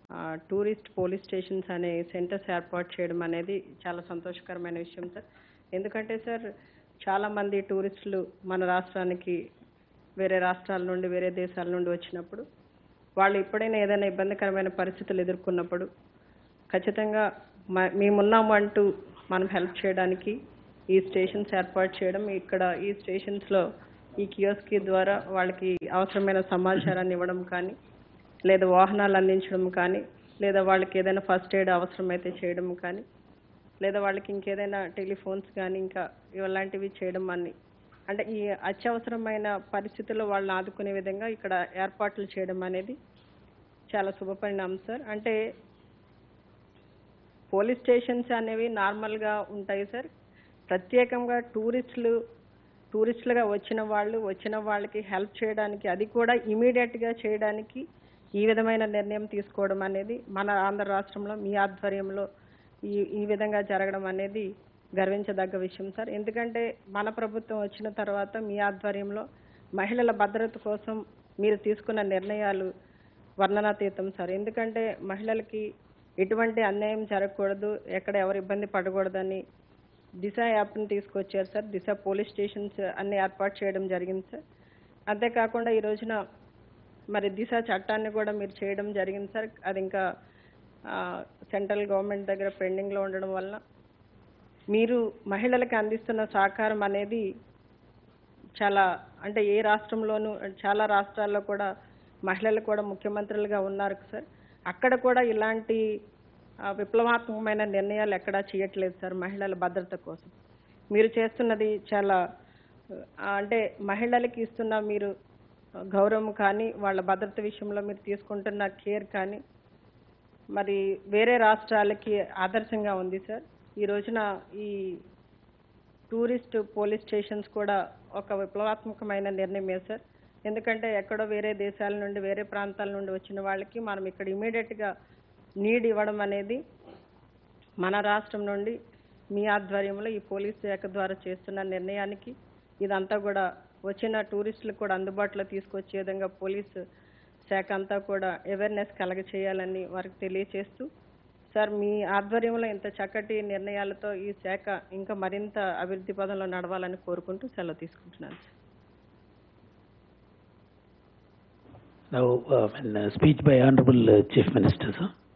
Tourist police stations అనే centres ఏర్పాటు చేయడం అనేది చాలా సంతోషకరమైన విషయం సార్ ఎందుకంటే సార్ చాలామంది టూరిస్టులు మన రాష్ట్రానికి వేరే రాష్ట్రాల నుండి వేరే దేశాల నుండి వచ్చినప్పుడు వాళ్ళు ఎప్పుడైనా ఏదైనా ఇబ్బందికరమైన పరిస్థితులు ఎదుర్కొన్నప్పుడు ఖచ్చితంగా మ- మేమున్నాము అంటూ మనం హెల్ప్ చేయడానికి ఈ స్టేషన్స్ ఏర్పాటు చేయడం ఇక్కడ ఈ స్టేషన్స్లో ఈ కియోస్కి ద్వారా వాళ్ళకి అవసరమైన సమాచారాన్ని ఇవ్వడం కానీ లేదా వాహనాలు అందించడం కానీ లేదా వాళ్ళకి ఏదైనా ఫస్ట్ ఎయిడ్ అవసరమైతే చేయడం కానీ లేదా వాళ్ళకి ఇంకేదైనా టెలిఫోన్స్ కానీ ఇంకా ఇలాంటివి చేయడం అన్ని అంటే ఈ అత్యవసరమైన పరిస్థితుల్లో వాళ్ళని ఆదుకునే విధంగా ఇక్కడ ఏర్పాట్లు చేయడం అనేది చాలా శుభపరిణామం సార్ అంటే పోలీస్ స్టేషన్స్ అనేవి నార్మల్గా ఉంటాయి సార్ ప్రత్యేకంగా టూరిస్టులు టూరిస్టులుగా వచ్చిన వాళ్ళు వచ్చిన వాళ్ళకి హెల్ప్ చేయడానికి అది కూడా ఇమీడియట్గా చేయడానికి ఈ విధమైన నిర్ణయం తీసుకోవడం అనేది మన ఆంధ్ర రాష్ట్రంలో మీ ఆధ్వర్యంలో ఈ ఈ విధంగా జరగడం అనేది గర్వించదగ్గ విషయం సార్ ఎందుకంటే మన ప్రభుత్వం వచ్చిన తర్వాత మీ ఆధ్వర్యంలో మహిళల భద్రత కోసం మీరు తీసుకున్న నిర్ణయాలు వర్ణనాతీతం సార్ ఎందుకంటే మహిళలకి ఎటువంటి అన్యాయం జరగకూడదు ఎక్కడ ఎవరు ఇబ్బంది పడకూడదని దిశ యాప్ని తీసుకొచ్చారు సార్ దిశ పోలీస్ స్టేషన్స్ అన్ని ఏర్పాటు చేయడం జరిగింది సార్ అంతేకాకుండా ఈ రోజున మరి దిశ చట్టాన్ని కూడా మీరు చేయడం జరిగింది సార్ అది ఇంకా సెంట్రల్ గవర్నమెంట్ దగ్గర పెండింగ్లో ఉండడం వల్ల మీరు మహిళలకు అందిస్తున్న సహకారం అనేది చాలా అంటే ఏ రాష్ట్రంలోనూ చాలా రాష్ట్రాల్లో కూడా మహిళలు కూడా ముఖ్యమంత్రులుగా ఉన్నారు సార్ అక్కడ కూడా ఇలాంటి ఆ, విప్లవాత్మకమైన నిర్ణయాలు ఎక్కడా చేయట్లేదు సార్ మహిళల భద్రత కోసం మీరు చేస్తున్నది చాలా ఆ, అంటే మహిళలకి ఇస్తున్న మీరు గౌరవం కానీ వాళ్ళ భద్రత విషయంలో మీరు తీసుకుంటున్న కేర్ కానీ మరి వేరే రాష్ట్రాలకి ఆదర్శంగా ఉంది సార్ ఈ రోజున ఈ టూరిస్ట్ పోలీస్ స్టేషన్స్ కూడా ఒక విప్లవాత్మకమైన నిర్ణయమే సార్ ఎందుకంటే ఎక్కడో వేరే దేశాల నుండి వేరే ప్రాంతాల నుండి వచ్చిన వాళ్ళకి మనం ఇక్కడ ఇమీడియట్గా నీడ్ ఇవ్వడం అనేది మన రాష్ట్రం నుండి మీ ఆధ్వర్యంలో ఈ పోలీస్ శాఖ ద్వారా చేస్తున్న నిర్ణయానికి ఇదంతా కూడా వచ్చిన టూరిస్టులకు కూడా అందుబాటులో తీసుకొచ్చే విధంగా పోలీసు శాఖ అంతా కూడా అవేర్నెస్ కలగ చేయాలని వారికి తెలియచేస్తూ సార్ మీ ఆధ్వర్యంలో ఇంత చక్కటి నిర్ణయాలతో ఈ శాఖ ఇంకా మరింత అభివృద్ధి పదంలో నడవాలని కోరుకుంటూ సెలవు తీసుకుంటున్నాను sir Now, uh, in, uh, speech by Honorable uh, Chief Minister, sir.